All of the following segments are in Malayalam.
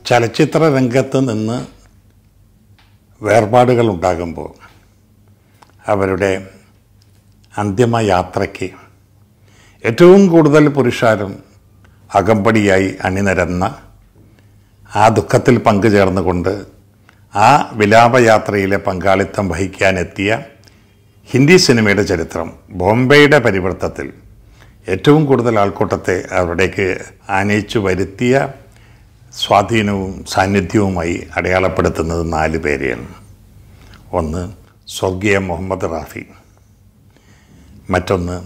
ചലച്ചിത്ര രംഗത്ത് നിന്ന് വേർപാടുകൾ ഉണ്ടാകുമ്പോൾ അവരുടെ അന്തിമ യാത്രയ്ക്ക് ഏറ്റവും കൂടുതൽ പുരുഷാരം അകമ്പടിയായി അണിനിരന്ന ആ ദുഃഖത്തിൽ പങ്കുചേർന്നുകൊണ്ട് ആ വിലാപയാത്രയിലെ പങ്കാളിത്തം വഹിക്കാനെത്തിയ ഹിന്ദി സിനിമയുടെ ചരിത്രം ബോംബെയുടെ പരിവർത്തത്തിൽ ഏറ്റവും കൂടുതൽ ആൾക്കൂട്ടത്തെ അവരുടേക്ക് ആനയിച്ചു വരുത്തിയ സ്വാധീനവും സാന്നിധ്യവുമായി അടയാളപ്പെടുത്തുന്നത് നാല് പേരെയാണ് ഒന്ന് സ്വർഗീയ മുഹമ്മദ് റാഫി മറ്റൊന്ന്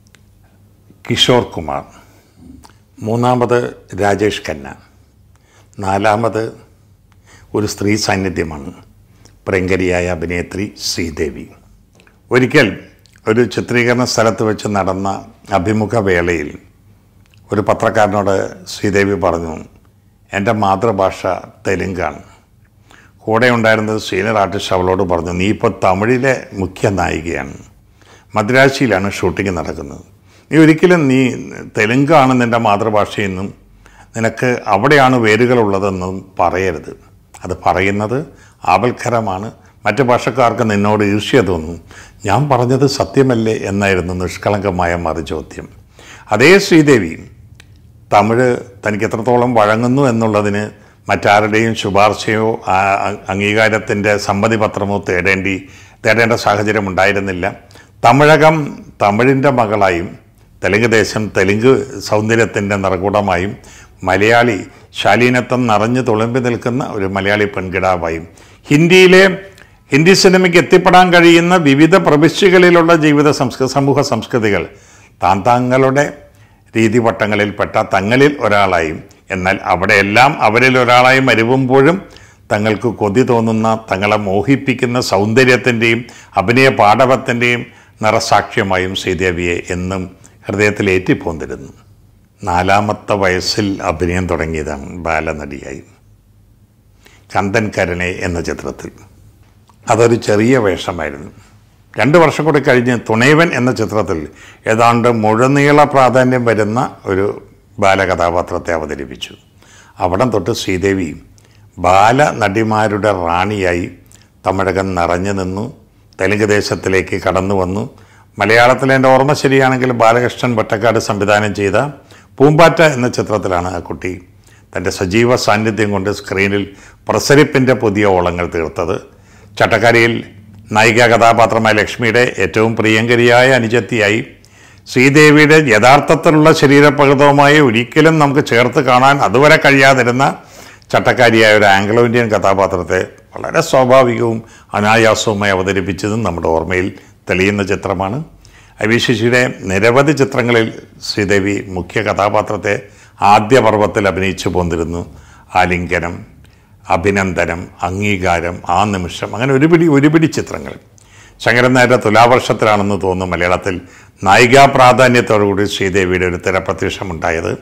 കിഷോർ കുമാർ മൂന്നാമത് രാജേഷ് ഖന്ന നാലാമത് ഒരു സ്ത്രീ സാന്നിധ്യമാണ് പ്രിയങ്കരിയായ അഭിനേത്രി ശ്രീദേവി ഒരിക്കൽ ഒരു ചിത്രീകരണ സ്ഥലത്ത് വെച്ച് നടന്ന അഭിമുഖ വേളയിൽ ഒരു പത്രക്കാരനോട് ശ്രീദേവി പറഞ്ഞു എൻ്റെ മാതൃഭാഷ തെലുങ്കാണ് കൂടെ ഉണ്ടായിരുന്നത് സീനിയർ ആർട്ടിസ്റ്റ് അവളോട് പറഞ്ഞു നീ ഇപ്പോൾ തമിഴിലെ മുഖ്യ നായികയാണ് മദ്രാശിയിലാണ് ഷൂട്ടിംഗ് നടക്കുന്നത് നീ ഒരിക്കലും നീ തെലുങ്കാണ് നിൻ്റെ മാതൃഭാഷയെന്നും നിനക്ക് അവിടെയാണ് വേരുകളുള്ളതെന്നും പറയരുത് അത് പറയുന്നത് ആവൽക്കരമാണ് മറ്റു ഭാഷക്കാർക്ക് നിന്നോട് ഈർഷ്യ തോന്നും ഞാൻ പറഞ്ഞത് സത്യമല്ലേ എന്നായിരുന്നു നിഷ്കളങ്കമായ മറുചോദ്യം അതേ ശ്രീദേവി തമിഴ് തനിക്ക് എത്രത്തോളം വഴങ്ങുന്നു എന്നുള്ളതിന് മറ്റാരുടെയും ശുപാർശയോ ആ- അ- അംഗീകാരത്തിൻ്റെ സമ്മതിപത്രമോ തേടേണ്ടി തേടേണ്ട സാഹചര്യം ഉണ്ടായിരുന്നില്ല തമിഴകം തമിഴിൻ്റെ മകളായും തെലുങ്ക് ദേശം തെലുങ്ക് സൗന്ദര്യത്തിൻ്റെ നിറകൂടമായും മലയാളി ശാലീനത്വം നിറഞ്ഞു തുളുമ്പി നിൽക്കുന്ന ഒരു മലയാളി പെൺകിടാവായും ഹിന്ദിയിലെ ഹിന്ദി സിനിമയ്ക്ക് എത്തിപ്പെടാൻ കഴിയുന്ന വിവിധ പ്രവിശ്യകളിലുള്ള ജീവിത സംസ്കൃ സമൂഹ സംസ്കൃതികൾ താൻ തങ്ങളുടെ രീതിവട്ടങ്ങളിൽപ്പെട്ട തങ്ങളിൽ ഒരാളായും എന്നാൽ അവിടെയെല്ലാം അവരിൽ ഒരാളായി മരുവുമ്പോഴും തങ്ങൾക്ക് കൊതി തോന്നുന്ന തങ്ങളെ മോഹിപ്പിക്കുന്ന സൗന്ദര്യത്തിൻ്റെയും അഭിനയ പാടവത്തിൻ്റെയും നിറസാക്ഷ്യമായും ശ്രീദേവിയെ എന്നും ഹൃദയത്തിൽ ഏറ്റിപ്പോന്നിരുന്നു നാലാമത്തെ വയസ്സിൽ അഭിനയം തുടങ്ങിയതാണ് ബാലനടിയായി കന്തൻ കരുണെ എന്ന ചിത്രത്തിൽ അതൊരു ചെറിയ വേഷമായിരുന്നു രണ്ട് വർഷം കൂടി കഴിഞ്ഞ് തുണൈവൻ എന്ന ചിത്രത്തിൽ ഏതാണ്ട് മുഴുനീള പ്രാധാന്യം വരുന്ന ഒരു ബാലകഥാപാത്രത്തെ അവതരിപ്പിച്ചു അവിടം തൊട്ട് ശ്രീദേവി ബാലനടിമാരുടെ റാണിയായി തമിഴകം നിറഞ്ഞു നിന്നു തെലുങ്ക് ദേശത്തിലേക്ക് കടന്നു വന്നു മലയാളത്തിൽ എൻ്റെ ഓർമ്മ ശരിയാണെങ്കിൽ ബാലകൃഷ്ണൻ വട്ടക്കാട് സംവിധാനം ചെയ്ത പൂമ്പാറ്റ എന്ന ചിത്രത്തിലാണ് ആ കുട്ടി തൻ്റെ സജീവ സാന്നിധ്യം കൊണ്ട് സ്ക്രീനിൽ പ്രസരിപ്പിൻ്റെ പുതിയ ഓളങ്ങൾ തീർത്തത് ചട്ടക്കാരിയിൽ നായിക കഥാപാത്രമായ ലക്ഷ്മിയുടെ ഏറ്റവും പ്രിയങ്കരിയായ അനുജത്തിയായി ശ്രീദേവിയുടെ യഥാർത്ഥത്തിലുള്ള ശരീരപ്രകൃതവുമായി ഒരിക്കലും നമുക്ക് ചേർത്ത് കാണാൻ അതുവരെ കഴിയാതിരുന്ന ചട്ടക്കാരിയായ ഒരു ആംഗ്ലോ ഇന്ത്യൻ കഥാപാത്രത്തെ വളരെ സ്വാഭാവികവും അനായാസവുമായി അവതരിപ്പിച്ചതും നമ്മുടെ ഓർമ്മയിൽ തെളിയുന്ന ചിത്രമാണ് അവിശേഷിയുടെ നിരവധി ചിത്രങ്ങളിൽ ശ്രീദേവി മുഖ്യ കഥാപാത്രത്തെ ആദ്യ പർവ്വത്തിൽ അഭിനയിച്ചു പോന്നിരുന്നു ആലിംഗനം അഭിനന്ദനം അംഗീകാരം ആ നിമിഷം അങ്ങനെ ഒരുപിടി ഒരുപിടി ചിത്രങ്ങൾ ശങ്കരൻ നായരുടെ തുലാവർഷത്തിലാണെന്ന് തോന്നുന്നു മലയാളത്തിൽ നായികാ പ്രാധാന്യത്തോടുകൂടി ശ്രീദേവിയുടെ ഒരു തിരപ്രത്യക്ഷമുണ്ടായത്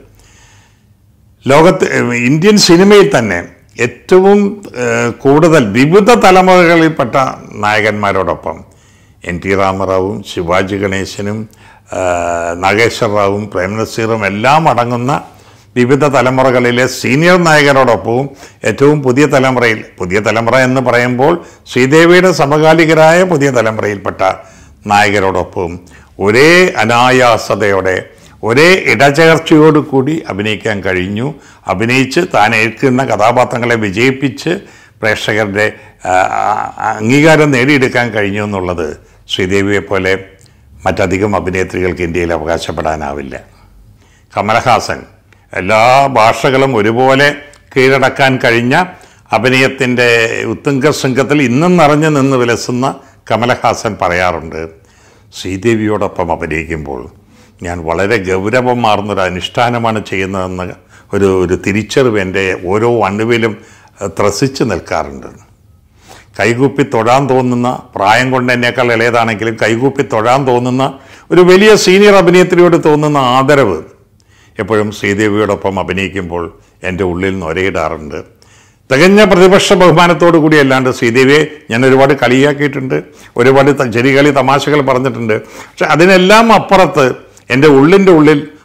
ലോകത്ത് ഇന്ത്യൻ സിനിമയിൽ തന്നെ ഏറ്റവും ഏഹ്, കൂടുതൽ വിവിധ തലമുറകളിൽപ്പെട്ട നായകന്മാരോടൊപ്പം എൻ ടി രാമറാവും ശിവാജി ഗണേശനും ഏഹ്, നാഗേശ്വർ റാവും പ്രേംനസീറും എല്ലാം അടങ്ങുന്ന വിവിധ തലമുറകളിലെ സീനിയർ നായകരോടൊപ്പവും ഏറ്റവും പുതിയ തലമുറയിൽ പുതിയ തലമുറ എന്ന് പറയുമ്പോൾ ശ്രീദേവിയുടെ സമകാലികരായ പുതിയ തലമുറയിൽപ്പെട്ട നായകരോടൊപ്പവും ഒരേ അനായാസതയോടെ ഒരേ ഇടചേർച്ചയോട് കൂടി അഭിനയിക്കാൻ കഴിഞ്ഞു അഭിനയിച്ച് താൻ ഏൽക്കുന്ന കഥാപാത്രങ്ങളെ വിജയിപ്പിച്ച് പ്രേക്ഷകരുടെ ആ, ആ, അംഗീകാരം നേടിയെടുക്കാൻ കഴിഞ്ഞു എന്നുള്ളത് ശ്രീദേവിയെ പോലെ മറ്റധികം അഭിനേത്രികൾക്ക് ഇന്ത്യയിൽ അവകാശപ്പെടാനാവില്ല കമലഹാസൻ എല്ലാ ഭാഷകളും ഒരുപോലെ കീഴടക്കാൻ കഴിഞ്ഞ അഭിനയത്തിൻ്റെ ഉത്തുംഗ ശൃംഖത്തിൽ ഇന്നും നിറഞ്ഞു നിന്ന് വിലസുന്ന കമലഹാസൻ പറയാറുണ്ട് ശ്രീദേവിയോടൊപ്പം അഭിനയിക്കുമ്പോൾ ഞാൻ വളരെ ഗൗരവമാർന്നൊരു അനുഷ്ഠാനമാണ് ചെയ്യുന്നതെന്ന് ഒരു ഒരു തിരിച്ചറിവ് എൻ്റെ ഓരോ അണുവിലും ഏഹ്, ത്രസിച്ച് നിൽക്കാറുണ്ട് കൈകൂപ്പി തൊഴാൻ തോന്നുന്ന പ്രായം കൊണ്ട് എന്നേക്കാൾ ഇളയതാണെങ്കിലും കൈകൂപ്പി തൊഴാൻ തോന്നുന്ന ഒരു വലിയ സീനിയർ അഭിനേത്രിയോട് തോന്നുന്ന ആദരവ് എപ്പോഴും ശ്രീദേവിയോടൊപ്പം അഭിനയിക്കുമ്പോൾ എൻ്റെ ഉള്ളിൽ നൊരയിടാറുണ്ട് തികഞ്ഞ പ്രതിപക്ഷ ബഹുമാനത്തോടു കൂടി അല്ലാണ്ട് ശ്രീദേവിയെ ഞാൻ ഒരുപാട് കളിയാക്കിയിട്ടുണ്ട് ഒരുപാട് ത- ചെറികളി തമാശകൾ പറഞ്ഞിട്ടുണ്ട് പക്ഷെ അതിനെല്ലാം അപ്പുറത്ത് എൻ്റെ ഉള്ളിൻ്റെ ഉള്ളിൽ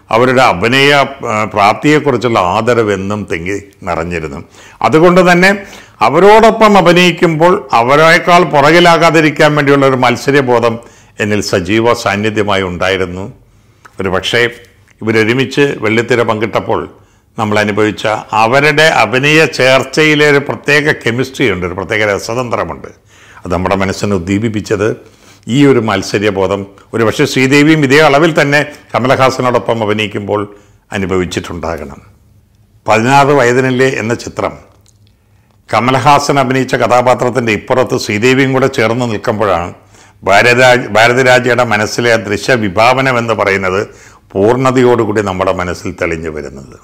അവരുടെ അഭിനയ ആ, പ്രാപ്തിയെക്കുറിച്ചുള്ള ആദരവ് എന്നും തെങ്ങി നിറഞ്ഞിരുന്നു അതുകൊണ്ട് തന്നെ അവരോടൊപ്പം അഭിനയിക്കുമ്പോൾ അവരേക്കാൾ പുറകിലാകാതിരിക്കാൻ വേണ്ടിയുള്ള ഒരു മത്സരബോധം എന്നിൽ സജീവ സാന്നിധ്യമായി ഉണ്ടായിരുന്നു ഒരു പക്ഷേ ഇവരൊരുമിച്ച് വെള്ളിത്തിര പങ്കിട്ടപ്പോൾ നമ്മൾ അനുഭവിച്ച അവരുടെ അഭിനയ ചേർച്ചയിലെ ഒരു പ്രത്യേക കെമിസ്ട്രി ഉണ്ട് ഒരു പ്രത്യേക രസതന്ത്രമുണ്ട് അത് നമ്മുടെ മനസ്സിനെ ഉദ്ദീപിപ്പിച്ചത് ഈ ഒരു മാത്സര്യബോധം ഒരു പക്ഷേ ശ്രീദേവിയും ഇതേ അളവിൽ തന്നെ കമലഹാസനോടൊപ്പം അഭിനയിക്കുമ്പോൾ അനുഭവിച്ചിട്ടുണ്ടാകണം പതിനാറ് വയതിനില്ലേ എന്ന ചിത്രം കമൽഹാസൻ അഭിനയിച്ച കഥാപാത്രത്തിൻ്റെ ഇപ്പുറത്ത് ശ്രീദേവിയും കൂടെ ചേർന്ന് നിൽക്കുമ്പോഴാണ് ഭാരതരാജ് ഭാരതരാജയുടെ മനസ്സിലെ ആ ദൃശ്യ വിഭാവനം എന്ന് പറയുന്നത് പൂർണ്ണതയോടുകൂടി നമ്മുടെ മനസ്സിൽ തെളിഞ്ഞു വരുന്നത്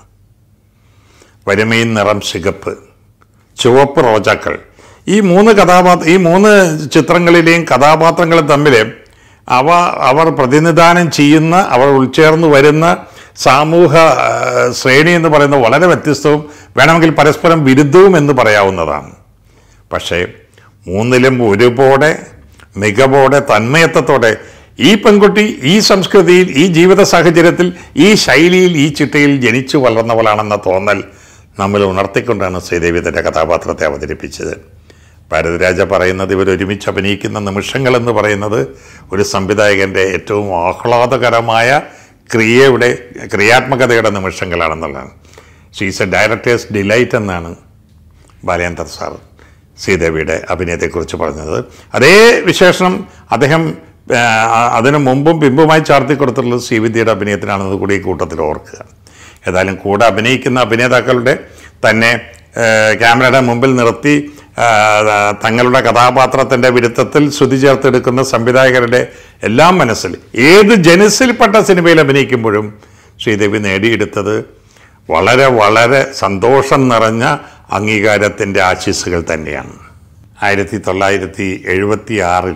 വരിമീൻ നിറം ശികപ്പ് ചുവപ്പ് റോജാക്കൾ ഈ മൂന്ന് കഥാപാത്ര ഈ മൂന്ന് ചിത്രങ്ങളിലെയും കഥാപാത്രങ്ങൾ തമ്മിൽ അവ അവർ പ്രതിനിധാനം ചെയ്യുന്ന അവർ ഉൾച്ചേർന്ന് വരുന്ന സാമൂഹ ആ, ശ്രേണി എന്ന് പറയുന്നത് വളരെ വ്യത്യസ്തവും വേണമെങ്കിൽ പരസ്പരം വിരുദ്ധവും എന്ന് പറയാവുന്നതാണ് പക്ഷേ മൂന്നിലും ഒരുപോലെ മികവോടെ തന്മയത്വത്തോടെ ഈ പെൺകുട്ടി ഈ സംസ്കൃതിയിൽ ഈ ജീവിത സാഹചര്യത്തിൽ ഈ ശൈലിയിൽ ഈ ചിട്ടയിൽ ജനിച്ചു വളർന്നവളാണെന്ന തോന്നൽ നമ്മൾ ഉണർത്തിക്കൊണ്ടാണ് ശ്രീദേവി തൻ്റെ കഥാപാത്രത്തെ അവതരിപ്പിച്ചത് ഭാരതരാജ പറയുന്നത് ഇവർ ഒരുമിച്ച് അഭിനയിക്കുന്ന നിമിഷങ്ങൾ എന്ന് പറയുന്നത് ഒരു സംവിധായകൻ്റെ ഏറ്റവും ആഹ്ലാദകരമായ ക്രിയയുടെ ക്രിയാത്മകതയുടെ നിമിഷങ്ങളാണെന്നുള്ളതാണ് ഷീസ് എ ഡയറക്ടേഴ്സ് ഡിലൈറ്റ് എന്നാണ് ബാലേന്ദ്ര സാർ ശ്രീദേവിയുടെ അഭിനയത്തെക്കുറിച്ച് പറഞ്ഞത് അതേ വിശേഷണം അദ്ദേഹം ആ, അതിനു മുമ്പും പിമ്പുമായി ചാർത്തി കൊടുത്തിട്ടുള്ളത് ശ്രീവിദ്യയുടെ അഭിനയത്തിനാണെന്നത് കൂടി ഈ കൂട്ടത്തിൽ ഓർക്കുക ഏതായാലും കൂടെ അഭിനയിക്കുന്ന അഭിനേതാക്കളുടെ തന്നെ ആ, ക്യാമറയുടെ മുമ്പിൽ നിർത്തി ആ, തങ്ങളുടെ കഥാപാത്രത്തിൻ്റെ വിരുദ്ധത്തിൽ ശ്രുതി ചേർത്തെടുക്കുന്ന സംവിധായകരുടെ എല്ലാം മനസ്സിൽ ഏത് ജനസിൽപ്പെട്ട സിനിമയിൽ അഭിനയിക്കുമ്പോഴും ശ്രീദേവി നേടിയെടുത്തത് വളരെ വളരെ സന്തോഷം നിറഞ്ഞ അംഗീകാരത്തിൻ്റെ ആശീസ്സുകൾ തന്നെയാണ് ആയിരത്തി തൊള്ളായിരത്തി എഴുപത്തി ആറിൽ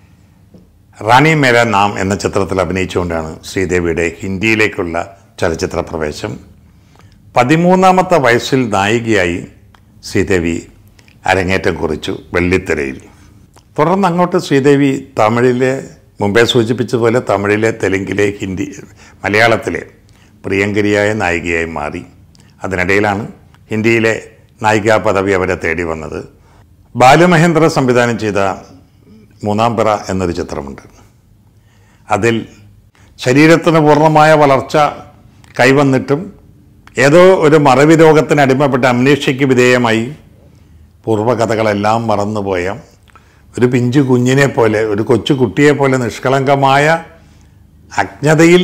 റാണി മേര നാം എന്ന ചിത്രത്തിൽ അഭിനയിച്ചുകൊണ്ടാണ് ശ്രീദേവിയുടെ ഹിന്ദിയിലേക്കുള്ള ചലച്ചിത്ര പ്രവേശം പതിമൂന്നാമത്തെ വയസ്സിൽ നായികയായി ശ്രീദേവി അരങ്ങേറ്റം കുറിച്ചു വെള്ളിത്തിരയിൽ തുടർന്ന് അങ്ങോട്ട് ശ്രീദേവി തമിഴിലെ മുമ്പേ സൂചിപ്പിച്ചതുപോലെ തമിഴിലെ തെലുങ്കിലെ ഹിന്ദി മലയാളത്തിലെ പ്രിയങ്കരിയായ നായികയായി മാറി അതിനിടയിലാണ് ഹിന്ദിയിലെ നായികാ പദവി അവരെ തേടി വന്നത് ബാലുമഹേന്ദ്ര സംവിധാനം ചെയ്ത മൂന്നാം പിറ എന്നൊരു ചിത്രമുണ്ട് അതിൽ ശരീരത്തിന് പൂർണ്ണമായ വളർച്ച കൈവന്നിട്ടും ഏതോ ഒരു മറവി രോഗത്തിന് അടിമപ്പെട്ട അമ്നേഷ്യയ്ക്ക് വിധേയമായി പൂർവ്വകഥകളെല്ലാം മറന്നുപോയ ഒരു പിഞ്ചു കുഞ്ഞിനെ പോലെ ഒരു കൊച്ചു കുട്ടിയെ പോലെ നിഷ്കളങ്കമായ അജ്ഞതയിൽ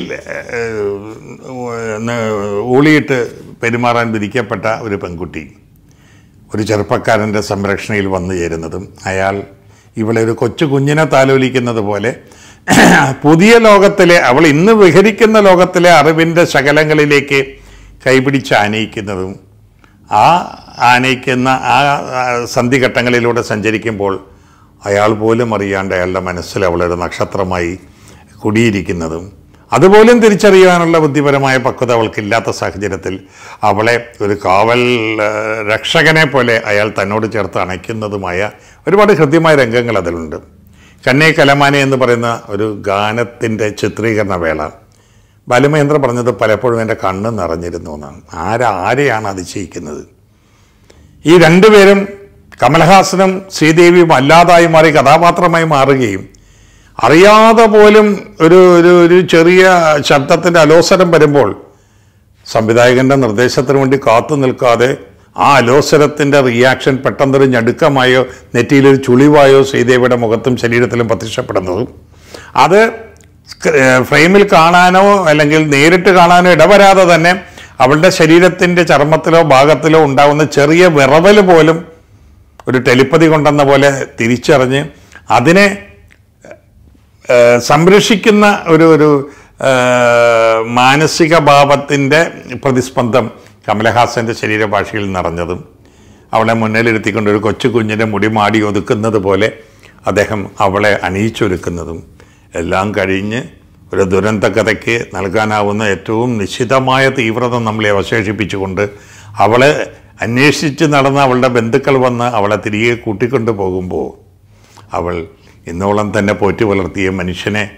ഏഹ്, ഊളിയിട്ട് പെരുമാറാൻ വിധിക്കപ്പെട്ട ഒരു പെൺകുട്ടി ഒരു ചെറുപ്പക്കാരൻ്റെ സംരക്ഷണയിൽ വന്നു ചേരുന്നതും അയാൾ ഇവളെ ഒരു കൊച്ചു കുഞ്ഞിനെ താലോലിക്കുന്നത് പോലെ പുതിയ ലോകത്തിലെ അവൾ ഇന്ന് വിഹരിക്കുന്ന ലോകത്തിലെ അറിവിൻ്റെ ശകലങ്ങളിലേക്ക് കൈപിടിച്ച് ആനയിക്കുന്നതും ആ ആനയിക്കുന്ന ആ ആ സന്ധിഘട്ടങ്ങളിലൂടെ സഞ്ചരിക്കുമ്പോൾ അയാൾ പോലും അറിയാണ്ട് അയാളുടെ മനസ്സിൽ അവളൊരു നക്ഷത്രമായി കുടിയിരിക്കുന്നതും അതുപോലും തിരിച്ചറിയാനുള്ള ബുദ്ധിപരമായ പക്വത അവൾക്കില്ലാത്ത സാഹചര്യത്തിൽ അവളെ ഒരു കാവൽ ആ, രക്ഷകനെ പോലെ അയാൾ തന്നോട് ചേർത്ത് അണയ്ക്കുന്നതുമായ ഒരുപാട് ഹൃദ്യമായ രംഗങ്ങൾ അതിലുണ്ട് കന്നേ കലമാനെ എന്ന് പറയുന്ന ഒരു ഗാനത്തിൻ്റെ ചിത്രീകരണ വേള ബാലുമഹേന്ദ്ര പറഞ്ഞത് പലപ്പോഴും എൻ്റെ കണ്ണ് നിറഞ്ഞിരുന്നു എന്നാണ് ആരാ ആരെയാണ് അതിശയിക്കുന്നത് ഈ രണ്ടുപേരും കമൽഹാസനും ശ്രീദേവിയും അല്ലാതായി മാറി കഥാപാത്രമായി മാറുകയും അറിയാതെ പോലും ഒരു ഒരു ഒരു ചെറിയ ശബ്ദത്തിൻ്റെ അലോസരം വരുമ്പോൾ സംവിധായകന്റെ നിർദ്ദേശത്തിന് വേണ്ടി കാത്തു നിൽക്കാതെ ആ അലോസരത്തിൻ്റെ റിയാക്ഷൻ പെട്ടെന്നൊരു ഞടുക്കമായോ നെറ്റിയിലൊരു ചുളിവായോ ശ്രീദേവിയുടെ മുഖത്തും ശരീരത്തിലും പ്രത്യക്ഷപ്പെടുന്നതും അത് സ്ക്ര- ഏഹ് ഫ്രെയിമിൽ കാണാനോ അല്ലെങ്കിൽ നേരിട്ട് കാണാനോ ഇടവരാതെ തന്നെ അവളുടെ ശരീരത്തിൻ്റെ ചർമ്മത്തിലോ ഭാഗത്തിലോ ഉണ്ടാകുന്ന ചെറിയ വിറവൽ പോലും ഒരു ടെലിപ്പതി കൊണ്ടെന്ന പോലെ തിരിച്ചറിഞ്ഞ് അതിനെ ഏഹ് സംരക്ഷിക്കുന്ന ഒരു ഒരു ഏഹ് മാനസിക ഭാവത്തിൻ്റെ പ്രതിസ്പന്ദം കമലഹാസൻ്റെ ശരീരഭാഷയിൽ നിറഞ്ഞതും അവളെ മുന്നിലിരുത്തിക്കൊണ്ട് ഒരു കൊച്ചു കുഞ്ഞിൻ്റെ മുടി മാടി ഒതുക്കുന്നത് പോലെ അദ്ദേഹം അവളെ അണിയിച്ചൊരുക്കുന്നതും എല്ലാം കഴിഞ്ഞ് ഒരു ദുരന്ത കഥയ്ക്ക് നൽകാനാവുന്ന ഏറ്റവും നിശ്ചിതമായ തീവ്രത നമ്മളെ അവശേഷിപ്പിച്ചുകൊണ്ട് അവളെ അന്വേഷിച്ച് നടന്ന അവളുടെ ബന്ധുക്കൾ വന്ന് അവളെ തിരികെ കൂട്ടിക്കൊണ്ടു പോകുമ്പോൾ അവൾ ഇന്നോളം തന്നെ പോറ്റി വളർത്തിയ മനുഷ്യനെ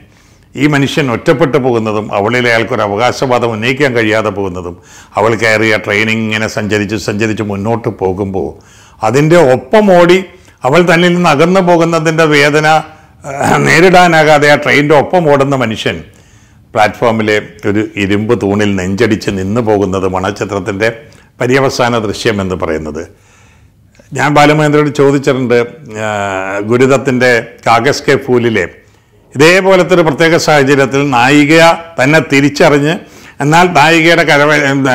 ഈ മനുഷ്യൻ ഒറ്റപ്പെട്ടു പോകുന്നതും അവളിൽ അയാൾക്കൊരു അവകാശവാദം ഉന്നയിക്കാൻ കഴിയാതെ പോകുന്നതും അവൾ കയറിയ ട്രെയിനിങ് ഇങ്ങനെ സഞ്ചരിച്ച് സഞ്ചരിച്ച് മുന്നോട്ട് പോകുമ്പോൾ അതിൻ്റെ ഒപ്പം ഓടി അവൾ തന്നിൽ നിന്ന് അകന്നു പോകുന്നതിൻ്റെ വേദന ഏഹ്, നേരിടാനാകാതെ ആ ട്രെയിനിൻ്റെ ഒപ്പം ഓടുന്ന മനുഷ്യൻ പ്ലാറ്റ്ഫോമിലെ ഒരു ഇരുമ്പ് തൂണിൽ നെഞ്ചടിച്ച് നിന്നു പോകുന്നത് മണച്ചിത്രത്തിൻ്റെ പര്യവസാന ദൃശ്യം എന്ന് പറയുന്നത് ഞാൻ ബാലമഹേന്ദ്രയോട് ചോദിച്ചിട്ടുണ്ട് ആ, ഗുരുദത്തിൻ്റെ കാഗസ് കെ ഫൂലിലെ ഇതേപോലത്തെ ഒരു പ്രത്യേക സാഹചര്യത്തിൽ നായിക തന്നെ തിരിച്ചറിഞ്ഞ് എന്നാൽ നായികയുടെ കരവ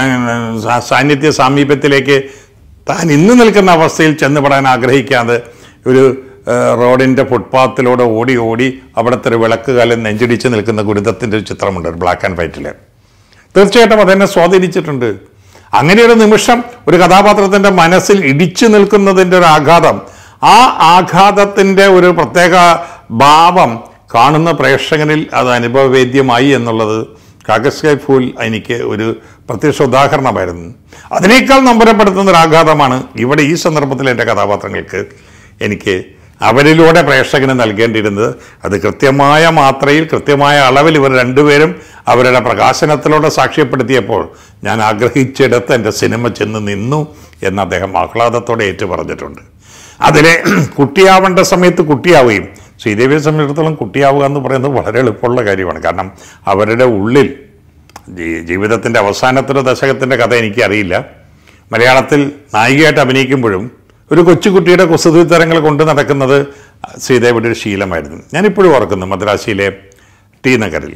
സാ- സാന്നിധ്യ സാമീപ്യത്തിലേക്ക് താൻ ഇന്ന് നിൽക്കുന്ന അവസ്ഥയിൽ ചെന്നുപെടാൻ ആഗ്രഹിക്കാതെ ഒരു ആ, റോഡിൻ്റെ ഫുട്പാത്തിലൂടെ ഓടി ഓടി അവിടുത്തെ ഒരു വിളക്ക് കാലം നെഞ്ചിടിച്ച് നിൽക്കുന്ന ഗുരുദത്തിൻ്റെ ഒരു ചിത്രമുണ്ട് ഒരു ബ്ലാക്ക് ആൻഡ് വൈറ്റിൽ തീർച്ചയായിട്ടും അതെന്നെ സ്വാധീനിച്ചിട്ടുണ്ട് അങ്ങനെ ഒരു നിമിഷം ഒരു കഥാപാത്രത്തിന്റെ മനസ്സിൽ ഇടിച്ചു നിൽക്കുന്നതിൻ്റെ ഒരു ആഘാതം ആ ആഘാതത്തിൻ്റെ ഒരു പ്രത്യേക ഭാവം കാണുന്ന പ്രേക്ഷകനിൽ അത് അനുഭവവേദ്യമായി എന്നുള്ളത് കാഗസ് കൈ ഫൂൽ എനിക്ക് ഒരു പ്രത്യക്ഷ ഉദാഹരണമായിരുന്നു അതിനേക്കാൾ നമ്പരപ്പെടുത്തുന്ന ഒരു ആഘാതമാണ് ഇവിടെ ഈ സന്ദർഭത്തിൽ എൻ്റെ കഥാപാത്രങ്ങൾക്ക് എനിക്ക് അവരിലൂടെ പ്രേക്ഷകന് നൽകേണ്ടിയിരുന്നത് അത് കൃത്യമായ മാത്രയിൽ കൃത്യമായ അളവിൽ ഇവർ രണ്ടുപേരും അവരുടെ പ്രകാശനത്തിലൂടെ സാക്ഷ്യപ്പെടുത്തിയപ്പോൾ ഞാൻ ആഗ്രഹിച്ചിടത്ത് എൻ്റെ സിനിമ ചെന്ന് നിന്നു എന്ന് അദ്ദേഹം ആഹ്ലാദത്തോടെ ഏറ്റു പറഞ്ഞിട്ടുണ്ട് അതിലെ കുട്ടിയാവേണ്ട സമയത്ത് കുട്ടിയാവുകയും ശ്രീദേവിയെ സംബന്ധിച്ചിടത്തോളം കുട്ടിയാവുക എന്ന് പറയുന്നത് വളരെ എളുപ്പമുള്ള കാര്യമാണ് കാരണം അവരുടെ ഉള്ളിൽ ജീ- ജീവിതത്തിൻ്റെ അവസാനത്തൊരു ദശകത്തിൻ്റെ കഥ എനിക്കറിയില്ല മലയാളത്തിൽ നായികയായിട്ട് അഭിനയിക്കുമ്പോഴും ഒരു കൊച്ചുകുട്ടിയുടെ കുസൃതിത്തരങ്ങൾ കൊണ്ട് നടക്കുന്നത് ശ്രീദേവിയുടെ ഒരു ശീലമായിരുന്നു ഞാനിപ്പോഴും ഓർക്കുന്നു മദ്രാശിയിലെ ടി നഗറിൽ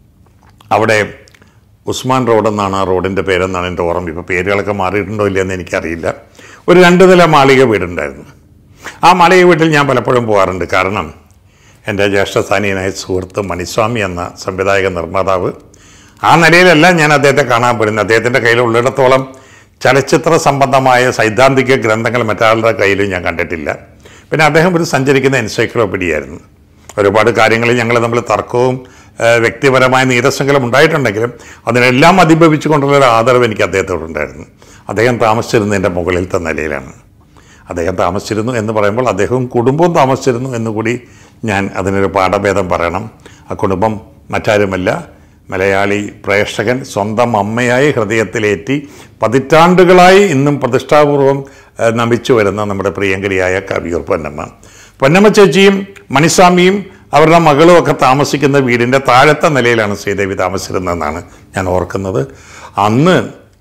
അവിടെ ഉസ്മാൻ റോഡ് എന്നാണ് ആ റോഡിൻ്റെ പേരെന്നാണ് എൻ്റെ ഓർമ്മ ഇപ്പോൾ പേരുകളൊക്കെ മാറിയിട്ടുണ്ടോ ഇല്ലയെന്ന് എനിക്കറിയില്ല ഒരു രണ്ട് നില മാളിക വീടുണ്ടായിരുന്നു ആ മാളിക വീട്ടിൽ ഞാൻ പലപ്പോഴും പോകാറുണ്ട് കാരണം എൻ്റെ ജ്യേഷ്ഠസ്ഥാനീയനായ സുഹൃത്ത് മണിസ്വാമി എന്ന സംവിധായക നിർമ്മാതാവ് ആ നിലയിലല്ല ഞാൻ അദ്ദേഹത്തെ കാണാൻ പോരുന്നത് അദ്ദേഹത്തിൻ്റെ കയ്യിൽ ഉള്ളിടത്തോളം ചലച്ചിത്ര സംബന്ധമായ സൈദ്ധാന്തിക ഗ്രന്ഥങ്ങൾ മറ്റാളുടെ കയ്യിലും ഞാൻ കണ്ടിട്ടില്ല പിന്നെ അദ്ദേഹം ഒരു സഞ്ചരിക്കുന്ന എൻസൈക്ലോപീഡിയ ആയിരുന്നു ഒരുപാട് കാര്യങ്ങളിൽ ഞങ്ങൾ തമ്മിൽ തർക്കവും ആ, വ്യക്തിപരമായ നീരസങ്ങളും ഉണ്ടായിട്ടുണ്ടെങ്കിലും അതിനെല്ലാം അതിഭവിച്ചുകൊണ്ടുള്ള ഒരു ആദരവ് എനിക്ക് അദ്ദേഹത്തോടുണ്ടായിരുന്നു അദ്ദേഹം താമസിച്ചിരുന്നതിൻ്റെ മുകളിലത്തെ നിലയിലാണ് അദ്ദേഹം താമസിച്ചിരുന്നു എന്ന് പറയുമ്പോൾ അദ്ദേഹവും കുടുംബവും താമസിച്ചിരുന്നു എന്നുകൂടി ഞാൻ അതിനൊരു പാഠഭേദം പറയണം ആ കുടുംബം മറ്റാരുമല്ല മലയാളി പ്രേക്ഷകൻ സ്വന്തം അമ്മയായി ഹൃദയത്തിലേറ്റി പതിറ്റാണ്ടുകളായി ഇന്നും പ്രതിഷ്ഠാപൂർവം ഏഹ്, നമിച്ചു വരുന്ന നമ്മുടെ പ്രിയങ്കരിയായ കവിയൂർ പൊന്നമ്മ പൊന്നമ്മ ചേച്ചിയും മണിസ്വാമിയും അവരുടെ മകളും ഒക്കെ താമസിക്കുന്ന വീടിൻ്റെ താഴത്തെ നിലയിലാണ് ശ്രീദേവി താമസിച്ചിരുന്നതെന്നാണ് ഞാൻ ഓർക്കുന്നത് അന്ന്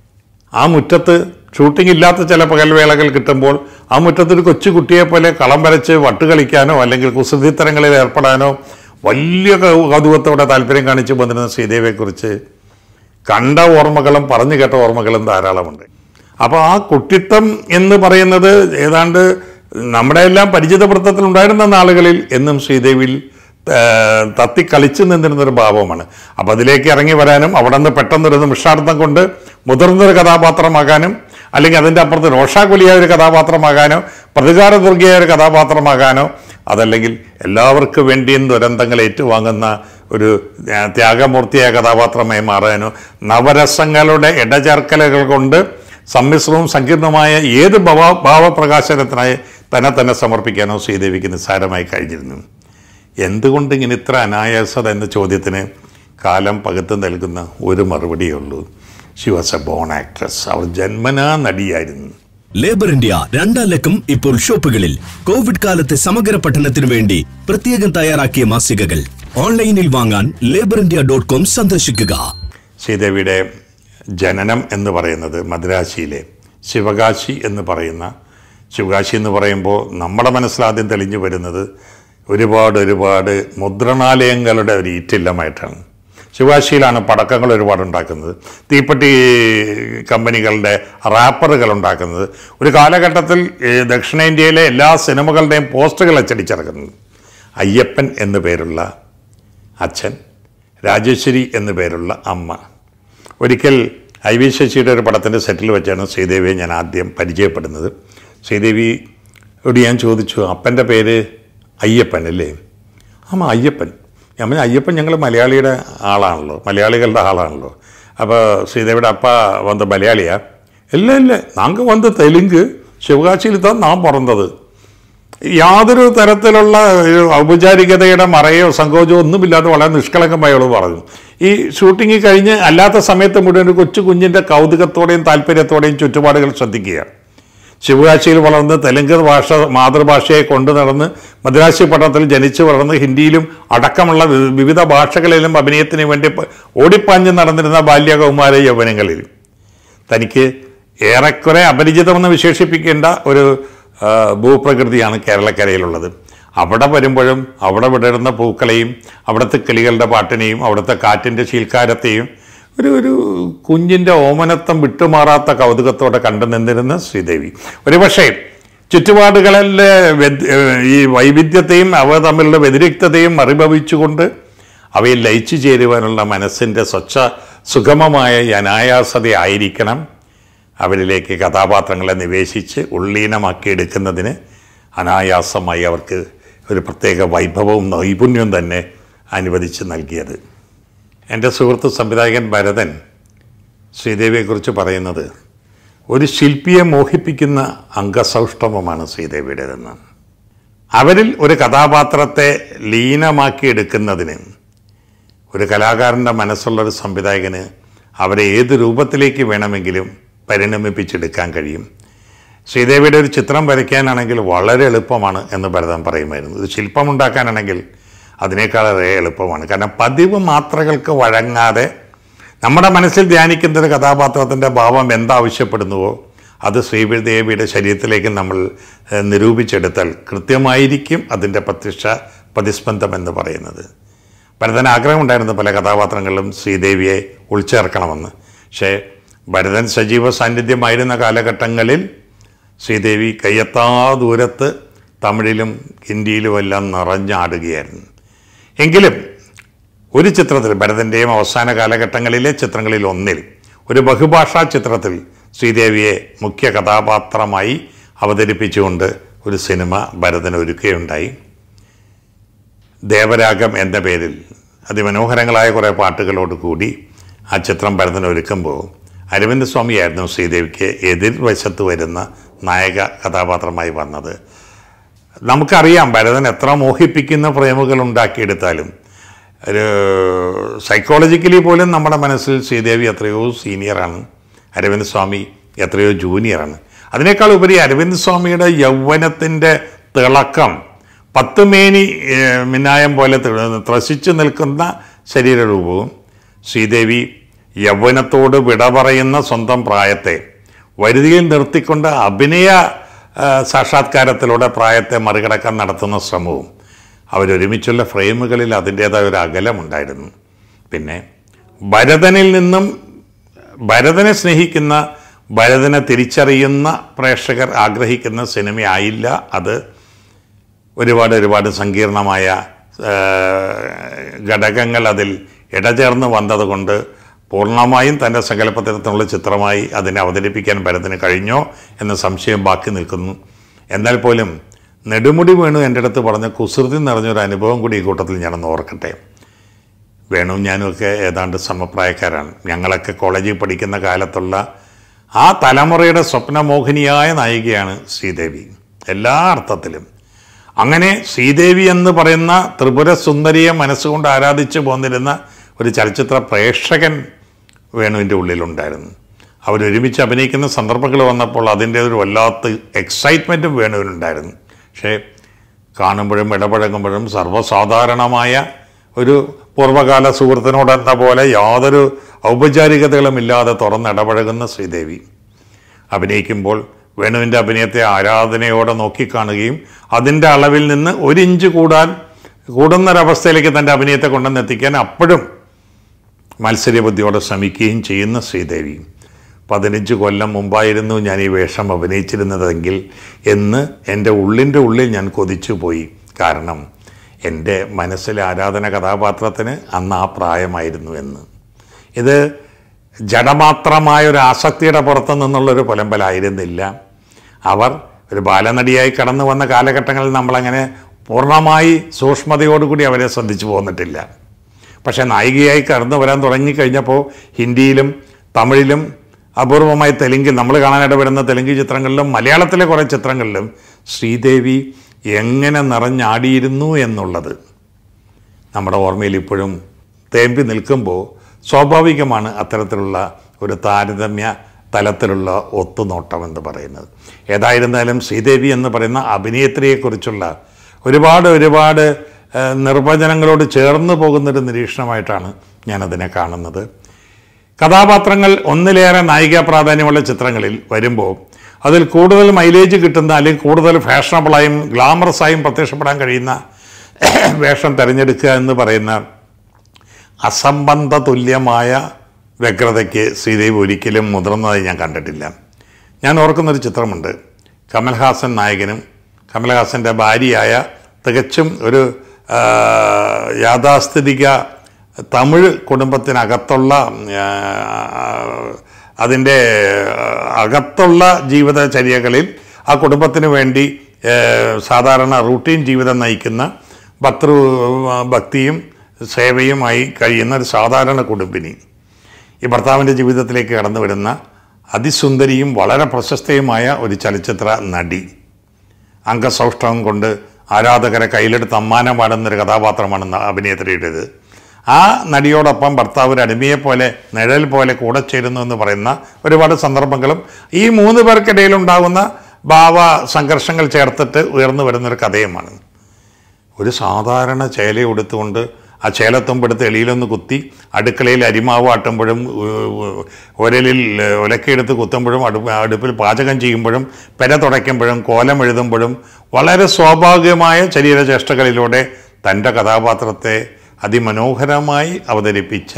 ആ മുറ്റത്ത് ഷൂട്ടിംഗ് ഇല്ലാത്ത ചില പകൽവേളകൾ കിട്ടുമ്പോൾ ആ മുറ്റത്ത് ഒരു കൊച്ചു കുട്ടിയെ പോലെ കളം വരച്ച് വട്ട് കളിക്കാനോ അല്ലെങ്കിൽ കുസൃതിത്തരങ്ങളിൽ ഏർപ്പെടാനോ വലിയ കൗ- കൗതുകത്തോടെ താല്പര്യം കാണിച്ചു വന്നിരുന്ന ശ്രീദേവിയെക്കുറിച്ച് കണ്ട ഓർമ്മകളും പറഞ്ഞു കേട്ട ഓർമ്മകളും ധാരാളമുണ്ട് അപ്പോൾ ആ കുട്ടിത്തം എന്ന് പറയുന്നത് ഏതാണ്ട് നമ്മുടെ എല്ലാം പരിചിതവൃത്തത്തിൽ ഉണ്ടായിരുന്ന നാളുകളിൽ എന്നും ശ്രീദേവിയിൽ ഏഹ്, തത്തി കളിച്ചു നിന്നിരുന്നൊരു ഭാവമാണ് അപ്പം അതിലേക്ക് ഇറങ്ങി വരാനും അവിടെ നിന്ന് പെട്ടെന്നൊരു നിമിഷാർത്ഥം കൊണ്ട് മുതിർന്നൊരു കഥാപാത്രമാകാനും അല്ലെങ്കിൽ അതിൻ്റെ അപ്പുറത്ത് രോഷാകുലിയായ ഒരു കഥാപാത്രമാകാനോ പ്രതികാര ദുർഗയായ ഒരു കഥാപാത്രമാകാനോ അതല്ലെങ്കിൽ എല്ലാവർക്കും വേണ്ടിയും ദുരന്തങ്ങൾ ഏറ്റുവാങ്ങുന്ന ഒരു ആ, ത്യാഗമൂർത്തിയായ കഥാപാത്രമായി മാറാനോ നവരസങ്ങളുടെ ഇടചേർക്കലുകൾ കൊണ്ട് സമ്മിശ്രവും സങ്കീർണമായ ഏത് ഭാവ ഭാവപ്രകാശനത്തിനായി തന്നെ തന്നെ സമർപ്പിക്കാനോ ശ്രീദേവിക്ക് നിസ്സാരമായി കഴിഞ്ഞിരുന്നു എന്തുകൊണ്ട് ഇങ്ങനെ ഇത്ര അനായാസത എന്ന ചോദ്യത്തിന് കാലം പകുത്ത് നൽകുന്ന ഒരു മറുപടിയേ ഉള്ളൂ she was a born actress അവർ ജന്മനാ നടിയായിരുന്നു ലേബർ ഇന്ത്യ രണ്ടാം ലക്കം ഇപ്പോൾ ഷോപ്പുകളിൽ കോവിഡ് കാലത്തെ സമഗ്ര പഠനത്തിനു വേണ്ടി പ്രത്യേകം തയ്യാറാക്കിയ മാസികകൾ ഓൺലൈനിൽ വാങ്ങാൻ ലേബർ ഇന്ത്യ ഡോട്ട് കോം സന്ദർശിക്കുക ശ്രീദേവിയുടെ ജനനം എന്ന് പറയുന്നത് മദ്രാശിയിലെ ശിവകാശി എന്ന് പറയുന്ന ശിവകാശി എന്ന് പറയുമ്പോൾ നമ്മുടെ മനസ്സിലാദ്യം തെളിഞ്ഞു വരുന്നത് ഒരുപാട് ഒരുപാട് മുദ്രണാലയങ്ങളുടെ ഒരു ഈറ്റില്ലമായിട്ടാണ് ശിവകാശിയിലാണ് പടക്കങ്ങൾ ഒരുപാട് ഉണ്ടാക്കുന്നത് തീപ്പെട്ടി കമ്പനികളുടെ റാപ്പറുകൾ ഉണ്ടാക്കുന്നത് ഒരു കാലഘട്ടത്തിൽ ഈ ദക്ഷിണേന്ത്യയിലെ എല്ലാ സിനിമകളുടെയും പോസ്റ്ററുകൾ അച്ചടിച്ചിറക്കുന്നത് അയ്യപ്പൻ എന്നു പേരുള്ള അച്ഛൻ രാജേശ്വരി എന്നു പേരുള്ള അമ്മ ഒരിക്കൽ ഐ വി ശശിയുടെ ഒരു പടത്തിൻ്റെ സെറ്റിൽ വെച്ചാണ് ശ്രീദേവിയെ ഞാൻ ആദ്യം പരിചയപ്പെടുന്നത് ശ്രീദേവിയോട് ഞാൻ ചോദിച്ചു അപ്പൻ്റെ പേര് അയ്യപ്പൻ അല്ലേ ആമാ അയ്യപ്പൻ ഞാൻ പറഞ്ഞു അയ്യപ്പൻ ഞങ്ങൾ മലയാളിയുടെ ആളാണല്ലോ മലയാളികളുടെ ആളാണല്ലോ അപ്പോൾ ശ്രീദേവിയുടെ അപ്പ വന്ന് മലയാളിയാ ഇല്ല ഇല്ല നാങ്ക വന്ന് തെലുങ്ക് ശിവകാശിയിൽ താൻ നാം പിറന്നത് യാതൊരു തരത്തിലുള്ള ഒരു ഔപചാരികതയുടെ മറയോ സങ്കോചമോ ഒന്നുമില്ലാതെ വളരെ നിഷ്കളങ്കമായി അവൾ പറഞ്ഞു ഈ ഷൂട്ടിംഗ് കഴിഞ്ഞ് അല്ലാത്ത സമയത്ത് മുഴുവൻ ഒരു കൊച്ചു കുഞ്ഞിൻ്റെ കൗതുകത്തോടെയും താല്പര്യത്തോടെയും ചുറ്റുപാടുകൾ ശ്രദ്ധിക്കുകയാണ് ശിവകാശിയിൽ വളർന്ന് തെലുങ്ക് ഭാഷ മാതൃഭാഷയെ കൊണ്ടു നടന്ന് മദ്രാശി പട്ടണത്തിൽ ജനിച്ചു വളർന്ന് ഹിന്ദിയിലും അടക്കമുള്ള വി- വിവിധ ഭാഷകളിലും അഭിനയത്തിന് വേണ്ടി പ- ഓടിപ്പാഞ്ഞ് നടന്നിരുന്ന ബാല്യകൗമാര യൗവനങ്ങളിൽ തനിക്ക് ഏറെക്കുറെ അപരിചിതമെന്ന് വിശേഷിപ്പിക്കേണ്ട ഒരു ആ, ഭൂപ്രകൃതിയാണ് കേരളക്കരയിലുള്ളത് അവിടെ വരുമ്പോഴും അവിടെ വിടരുന്ന പൂക്കളെയും അവിടുത്തെ കിളികളുടെ പാട്ടിനെയും അവിടുത്തെ കാറ്റിൻ്റെ ശീൽക്കാരത്തെയും ഒരു ഒരു കുഞ്ഞിൻ്റെ ഓമനത്വം വിട്ടുമാറാത്ത കൗതുകത്തോടെ കണ്ടു നിന്നിരുന്ന ശ്രീദേവി ഒരുപക്ഷേ ചുറ്റുപാടുകളിലെ വ്യത്- ഈ വൈവിധ്യത്തെയും അവ തമ്മിലുള്ള വ്യതിരിക്തതയും മറിഭവിച്ചുകൊണ്ട് അവയിൽ ലയിച്ചു ചേരുവാനുള്ള മനസ്സിൻ്റെ സ്വച്ഛ സുഗമമായ ഈ അനായാസതയായിരിക്കണം അവരിലേക്ക് കഥാപാത്രങ്ങളെ നിവേശിച്ച് ഉള്ളീനമാക്കിയെടുക്കുന്നതിന് അനായാസമായി അവർക്ക് ഒരു പ്രത്യേക വൈഭവവും നൈപുണ്യവും തന്നെ അനുവദിച്ച് നൽകിയത് എൻ്റെ സുഹൃത്ത് സംവിധായകൻ ഭരതൻ ശ്രീദേവിയെക്കുറിച്ച് പറയുന്നത് ഒരു ശില്പിയെ മോഹിപ്പിക്കുന്ന അംഗസൗഷ്ഠവമാണ് ശ്രീദേവിയുടേതെന്ന് അവരിൽ ഒരു കഥാപാത്രത്തെ ലീനമാക്കിയെടുക്കുന്നതിന് ഒരു കലാകാരൻ്റെ മനസ്സുള്ള ഒരു സംവിധായകന് അവരെ ഏത് രൂപത്തിലേക്ക് വേണമെങ്കിലും പരിണമിപ്പിച്ചെടുക്കാൻ കഴിയും ശ്രീദേവിയുടെ ഒരു ചിത്രം വരയ്ക്കാനാണെങ്കിൽ വളരെ എളുപ്പമാണ് എന്ന് ഭരതൻ പറയുമായിരുന്നു ഒരു ശില്പമുണ്ടാക്കാനാണെങ്കിൽ അതിനേക്കാളേറെ എളുപ്പമാണ് കാരണം പതിവ് മാത്രകൾക്ക് വഴങ്ങാതെ നമ്മുടെ മനസ്സിൽ ധ്യാനിക്കുന്ന ഒരു കഥാപാത്രത്തിൻ്റെ ഭാവം എന്താവശ്യപ്പെടുന്നുവോ അത് ശ്രീദേവിയുടെ ശരീരത്തിലേക്ക് നമ്മൾ ഏഹ്, നിരൂപിച്ചെടുത്താൽ കൃത്യമായിരിക്കും അതിൻ്റെ പ്രത്യക്ഷ പ്രതിസ്പന്ദം എന്ന് പറയുന്നത് ഭരതൻ ആഗ്രഹമുണ്ടായിരുന്നു പല കഥാപാത്രങ്ങളിലും ശ്രീദേവിയെ ഉൾച്ചേർക്കണമെന്ന് പക്ഷേ ഭരതൻ സജീവ സാന്നിധ്യമായിരുന്ന കാലഘട്ടങ്ങളിൽ ശ്രീദേവി കയ്യെത്താ ദൂരത്ത് തമിഴിലും ഹിന്ദിയിലുമെല്ലാം നിറഞ്ഞാടുകയായിരുന്നു എങ്കിലും ഒരു ചിത്രത്തിൽ ഭരതൻ്റെയും അവസാന കാലഘട്ടങ്ങളിലെ ചിത്രങ്ങളിൽ ഒന്നിൽ ഒരു ബഹുഭാഷാ ചിത്രത്തിൽ ശ്രീദേവിയെ മുഖ്യ കഥാപാത്രമായി അവതരിപ്പിച്ചുകൊണ്ട് ഒരു സിനിമ ഭരതൻ ഒരുക്കുകയുണ്ടായി ദേവരാഗം എന്ന പേരിൽ അതിമനോഹരങ്ങളായ കുറേ പാട്ടുകളോട് കൂടി ആ ചിത്രം ഭരതൻ ഒരുക്കുമ്പോൾ അരവിന്ദ് സ്വാമിയായിരുന്നു ശ്രീദേവിക്ക് എതിർവശത്ത് വരുന്ന നായക കഥാപാത്രമായി വന്നത് നമുക്കറിയാം ഭരതൻ എത്ര മോഹിപ്പിക്കുന്ന ഫ്രെയിമുകൾ ഉണ്ടാക്കിയെടുത്താലും ഒരു സൈക്കോളജിക്കലി പോലും നമ്മുടെ മനസ്സിൽ ശ്രീദേവി എത്രയോ സീനിയറാണ് അരവിന്ദ് സ്വാമി എത്രയോ ജൂനിയറാണ് അതിനേക്കാൾ ഉപരി അരവിന്ദ് സ്വാമിയുടെ യൗവനത്തിൻ്റെ തിളക്കം പത്ത് മേനി ഏഹ്, മിന്നായം പോലെ തി- ത്രസിച്ചു നിൽക്കുന്ന ശരീരരൂപവും ശ്രീദേവി യൗവനത്തോട് വിട പറയുന്ന സ്വന്തം പ്രായത്തെ വരുതിയിൽ നിർത്തിക്കൊണ്ട് അഭിനയ ആ, സാക്ഷാത്കാരത്തിലൂടെ പ്രായത്തെ മറികടക്കാൻ നടത്തുന്ന ശ്രമവും അവരൊരുമിച്ചുള്ള ഫ്രെയിമുകളിൽ അതിൻ്റേതായ ഒരു അകലമുണ്ടായിരുന്നു പിന്നെ ഭരതനിൽ നിന്നും ഭരതനെ സ്നേഹിക്കുന്ന ഭരതനെ തിരിച്ചറിയുന്ന പ്രേക്ഷകർ ആഗ്രഹിക്കുന്ന സിനിമയായില്ല അത് ഒരുപാട് ഒരുപാട് സങ്കീർണമായ ആ, ഘടകങ്ങൾ അതിൽ ഇടചേർന്ന് വന്നതുകൊണ്ട് പൂർണ്ണമായും തൻ്റെ സങ്കല്പത്തിനുള്ള ചിത്രമായി അതിനെ അവതരിപ്പിക്കാൻ ഭരതന് കഴിഞ്ഞോ എന്ന സംശയം ബാക്കി നിൽക്കുന്നു എന്നാൽ പോലും നെടുമുടി വേണു എൻ്റെ അടുത്ത് പറഞ്ഞ കുസൃതി നിറഞ്ഞൊരു അനുഭവം കൂടി ഈ കൂട്ടത്തിൽ ഞാനൊന്ന് ഓർക്കട്ടെ വേണുവും ഞാനുമൊക്കെ ഏതാണ്ട് സമപ്രായക്കാരാണ് ഞങ്ങളൊക്കെ കോളേജിൽ പഠിക്കുന്ന കാലത്തുള്ള ആ തലമുറയുടെ സ്വപ്നമോഹിനിയായ നായികയാണ് ശ്രീദേവി എല്ലാ അർത്ഥത്തിലും അങ്ങനെ ശ്രീദേവി എന്ന് പറയുന്ന ത്രിപുര സുന്ദരിയെ മനസ്സുകൊണ്ട് ആരാധിച്ചു പോന്നിരുന്ന ഒരു ചലച്ചിത്ര പ്രേക്ഷകൻ വേണുവിൻ്റെ ഉള്ളിലുണ്ടായിരുന്നു അവരൊരുമിച്ച് അഭിനയിക്കുന്ന സന്ദർഭങ്ങൾ വന്നപ്പോൾ അതിൻ്റെ ഒരു വല്ലാത്ത എക്സൈറ്റ്മെൻറ്റും വേണുവിനുണ്ടായിരുന്നു പക്ഷേ കാണുമ്പോഴും ഇടപഴകുമ്പോഴും സർവ്വസാധാരണമായ ഒരു പൂർവ്വകാല സുഹൃത്തിനോടെന്ന പോലെ യാതൊരു ഔപചാരികതകളുമില്ലാതെ തുറന്നിടപഴകുന്ന ശ്രീദേവി അഭിനയിക്കുമ്പോൾ വേണുവിൻ്റെ അഭിനയത്തെ ആരാധനയോടെ നോക്കിക്കാണുകയും അതിൻ്റെ അളവിൽ നിന്ന് ഒരു ഇഞ്ച് കൂടാൻ കൂടുന്നൊരവസ്ഥയിലേക്ക് തൻ്റെ അഭിനയത്തെ കൊണ്ടുവന്നെത്തിക്കാൻ അപ്പോഴും മത്സര്യബുദ്ധിയോടെ ശ്രമിക്കുകയും ചെയ്യുന്ന ശ്രീദേവി പതിനഞ്ച് കൊല്ലം മുമ്പായിരുന്നു ഞാൻ ഈ വേഷം അഭിനയിച്ചിരുന്നതെങ്കിൽ എന്ന് എൻ്റെ ഉള്ളിൻ്റെ ഉള്ളിൽ ഞാൻ കൊതിച്ചു പോയി കാരണം എൻ്റെ മനസ്സിലെ ആരാധന കഥാപാത്രത്തിന് അന്ന് ആ പ്രായമായിരുന്നു എന്ന് ഇത് ജഡമാത്രമായ ഒരു ആസക്തിയുടെ പുറത്തു നിന്നുള്ളൊരു പുലമ്പലായിരുന്നില്ല അവർ ഒരു ബാലനടിയായി കടന്നു വന്ന കാലഘട്ടങ്ങളിൽ നമ്മളങ്ങനെ പൂർണ്ണമായി സൂക്ഷ്മതയോടുകൂടി അവരെ ശ്രദ്ധിച്ചു പോന്നിട്ടില്ല പക്ഷേ നായികയായി കടന്നു വരാൻ തുടങ്ങിക്കഴിഞ്ഞപ്പോൾ ഹിന്ദിയിലും തമിഴിലും അപൂർവമായി തെലുങ്കിൽ നമ്മൾ കാണാനിട വരുന്ന തെലുങ്ക് ചിത്രങ്ങളിലും മലയാളത്തിലെ കുറേ ചിത്രങ്ങളിലും ശ്രീദേവി എങ്ങനെ നിറഞ്ഞാടിയിരുന്നു എന്നുള്ളത് നമ്മുടെ ഓർമ്മയിൽ ഇപ്പോഴും തേമ്പി നിൽക്കുമ്പോൾ സ്വാഭാവികമാണ് അത്തരത്തിലുള്ള ഒരു താരതമ്യ തലത്തിലുള്ള ഒത്തുനോട്ടം എന്ന് പറയുന്നത് ഏതായിരുന്നാലും ശ്രീദേവി എന്ന് പറയുന്ന അഭിനേത്രിയെക്കുറിച്ചുള്ള ഒരുപാട് ഒരുപാട് ഏഹ്, നിർവചനങ്ങളോട് ചേർന്ന് പോകുന്നൊരു നിരീക്ഷണമായിട്ടാണ് ഞാനതിനെ കാണുന്നത് കഥാപാത്രങ്ങൾ ഒന്നിലേറെ നായിക പ്രാധാന്യമുള്ള ചിത്രങ്ങളിൽ വരുമ്പോൾ അതിൽ കൂടുതൽ മൈലേജ് കിട്ടുന്ന അല്ലെങ്കിൽ കൂടുതൽ ഫാഷനബിളായും ഗ്ലാമറസായും പ്രത്യക്ഷപ്പെടാൻ കഴിയുന്ന വേഷം തിരഞ്ഞെടുക്കുക എന്ന് പറയുന്ന അസംബന്ധ തുല്യമായ വ്യഗ്രതയ്ക്ക് ശ്രീദേവി ഒരിക്കലും മുതിർന്നതായി ഞാൻ കണ്ടിട്ടില്ല ഞാൻ ഓർക്കുന്നൊരു ചിത്രമുണ്ട് കമൽഹാസൻ നായകനും കമൽഹാസൻ്റെ ഭാര്യയായ തികച്ചും ഒരു ആ, യാഥാസ്ഥിതിക തമിഴ് കുടുംബത്തിനകത്തുള്ള ആ, അതിൻ്റെ അകത്തുള്ള ജീവിതചര്യകളിൽ ആ കുടുംബത്തിന് വേണ്ടി ആ, സാധാരണ റൂട്ടീൻ ജീവിതം നയിക്കുന്ന ഭക്തൃ ഭക്തിയും സേവയുമായി കഴിയുന്ന ഒരു സാധാരണ കുടുംബിനി ഈ ഭർത്താവിൻ്റെ ജീവിതത്തിലേക്ക് കടന്നു വരുന്ന അതിസുന്ദരിയും വളരെ പ്രശസ്തയുമായ ഒരു ചലച്ചിത്ര നടി അംഗസൗഷ്ഠവം കൊണ്ട് ആരാധകരെ കയ്യിലെടുത്ത് അമ്മാനം പാടുന്നൊരു കഥാപാത്രമാണ് ന- അഭിനേത്രിയുടേത് ആ നടിയോടൊപ്പം ഭർത്താവ് ഒരു അടിമയെ പോലെ നിഴൽ പോലെ കൂടെ ചേരുന്നു എന്ന് പറയുന്ന ഒരുപാട് സന്ദർഭങ്ങളും ഈ മൂന്ന് പേർക്കിടയിൽ ഉണ്ടാകുന്ന ഭാവ സംഘർഷങ്ങൾ ചേർത്തിട്ട് ഉയർന്നു വരുന്നൊരു കഥയുമാണ് ഒരു സാധാരണ ചേല ഉടുത്തുകൊണ്ട് ആ ചേലത്തുമ്പെടുത്ത് എളിയിലൊന്ന് കുത്തി അടുക്കളയിൽ അരിമാവ് ആട്ടുമ്പോഴും ഉ- ഉ- ഉരലിൽ ഉലക്കയെടുത്ത് കുത്തുമ്പോഴും അടുപ്പ് അടുപ്പിൽ പാചകം ചെയ്യുമ്പോഴും പെര തുടയ്ക്കുമ്പോഴും കോലം എഴുതുമ്പോഴും വളരെ സ്വാഭാവികമായ ശരീരചേഷ്ടകളിലൂടെ തൻ്റെ കഥാപാത്രത്തെ അതിമനോഹരമായി അവതരിപ്പിച്ച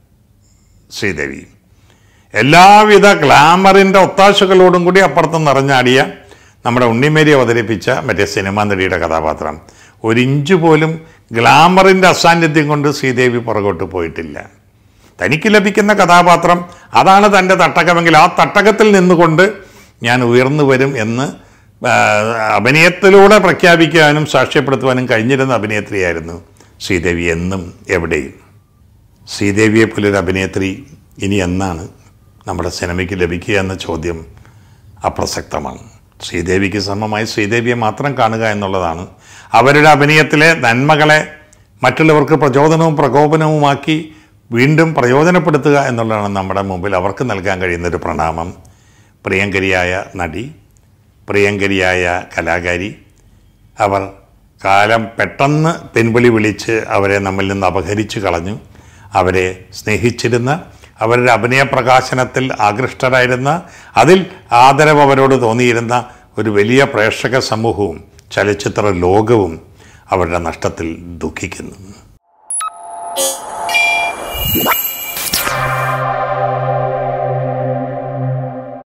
ശ്രീദേവി എല്ലാവിധ ഗ്ലാമറിൻ്റെ ഒത്താശകളോടും കൂടി അപ്പുറത്ത് നിറഞ്ഞാടിയ നമ്മുടെ ഉണ്ണിമേരി അവതരിപ്പിച്ച മറ്റേ സിനിമാ നടിയുടെ കഥാപാത്രം ഒരിഞ്ച് പോലും ഗ്ലാമറിൻ്റെ അസാന്നിധ്യം കൊണ്ട് ശ്രീദേവി പുറകോട്ട് പോയിട്ടില്ല തനിക്ക് ലഭിക്കുന്ന കഥാപാത്രം അതാണ് തൻ്റെ തട്ടകമെങ്കിൽ ആ തട്ടകത്തിൽ നിന്നുകൊണ്ട് ഞാൻ ഉയർന്നു വരും എന്ന് ആ, അഭിനയത്തിലൂടെ പ്രഖ്യാപിക്കാനും സാക്ഷ്യപ്പെടുത്തുവാനും കഴിഞ്ഞിരുന്ന അഭിനേത്രിയായിരുന്നു ശ്രീദേവി എന്നും എവിടെയും ശ്രീദേവിയെ പോലൊരു അഭിനേത്രി ഇനി എന്നാണ് നമ്മുടെ സിനിമയ്ക്ക് ലഭിക്കുക എന്ന ചോദ്യം അപ്രസക്തമാണ് ശ്രീദേവിക്ക് സമമായി ശ്രീദേവിയെ മാത്രം കാണുക എന്നുള്ളതാണ് അവരുടെ അഭിനയത്തിലെ നന്മകളെ മറ്റുള്ളവർക്ക് പ്രചോദനവും പ്രകോപനവുമാക്കി വീണ്ടും പ്രയോജനപ്പെടുത്തുക എന്നുള്ളതാണ് നമ്മുടെ മുമ്പിൽ അവർക്ക് നൽകാൻ കഴിയുന്നൊരു പ്രണാമം പ്രിയങ്കരിയായ നടി പ്രിയങ്കരിയായ കലാകാരി അവർ കാലം പെട്ടെന്ന് പിൻവിളി വിളിച്ച് അവരെ നമ്മിൽ നിന്ന് അപഹരിച്ചു കളഞ്ഞു അവരെ സ്നേഹിച്ചിരുന്ന അവരുടെ അഭിനയ പ്രകാശനത്തിൽ ആകൃഷ്ടരായിരുന്ന അതിൽ ആദരവ് അവരോട് തോന്നിയിരുന്ന ഒരു വലിയ പ്രേക്ഷക സമൂഹവും ചലച്ചിത്ര ലോകവും അവരുടെ നഷ്ടത്തിൽ ദുഃഖിക്കുന്നു